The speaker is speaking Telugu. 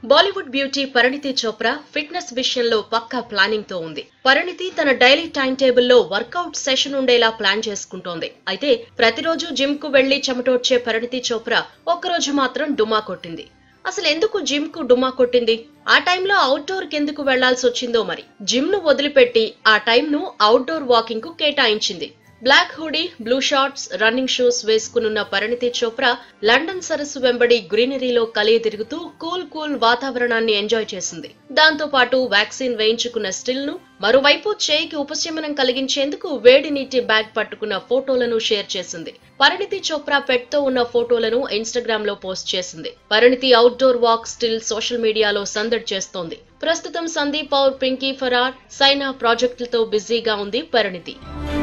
బాలీవుడ్ బ్యూటీ పరిణితి చోప్రా ఫిట్నెస్ విషయంలో పక్కా ప్లానింగ్ తో ఉంది పరిణితి తన డైలీ టైం టేబుల్లో వర్కౌట్ సెషన్ ఉండేలా ప్లాన్ చేసుకుంటోంది అయితే ప్రతిరోజు జిమ్ కు వెళ్లి చెమటోడ్చే పరిణితి చోప్రా ఒక్కరోజు మాత్రం డుమా కొట్టింది అసలు ఎందుకు జిమ్ కు డుమా కొట్టింది ఆ టైంలో అవుట్డోర్ కెందుకు వెళ్లాల్సి వచ్చిందో మరి జిమ్ ను వదిలిపెట్టి ఆ టైం ను అవుట్డోర్ వాకింగ్ కు కేటాయించింది black hoodie blue shorts running shoes వేసుకునున్న పరిణితి చోప్రా లండన్ సరస్సు వెంబడి గ్రీనరీలో కలిగి తిరుగుతూ కూల్ కూల్ వాతావరణాన్ని ఎంజాయ్ చేసింది దాంతో పాటు వ్యాక్సిన్ వేయించుకున్న స్టిల్ ను మరోవైపు చేయికి ఉపశమనం కలిగించేందుకు వేడి నీటి బ్యాగ్ పట్టుకున్న ఫోటోలను షేర్ చేసింది పరిణితి చోప్రా పెట్ తో ఉన్న ఫోటోలను ఇన్స్టాగ్రామ్ లో పోస్ట్ చేసింది పరిణితి అవుట్డోర్ వాక్ స్టిల్ సోషల్ మీడియాలో సందడి చేస్తోంది ప్రస్తుతం సందీప్ పౌర్ పింకీ ఫరార్ సైనా ప్రాజెక్టులతో బిజీగా ఉంది పరిణితి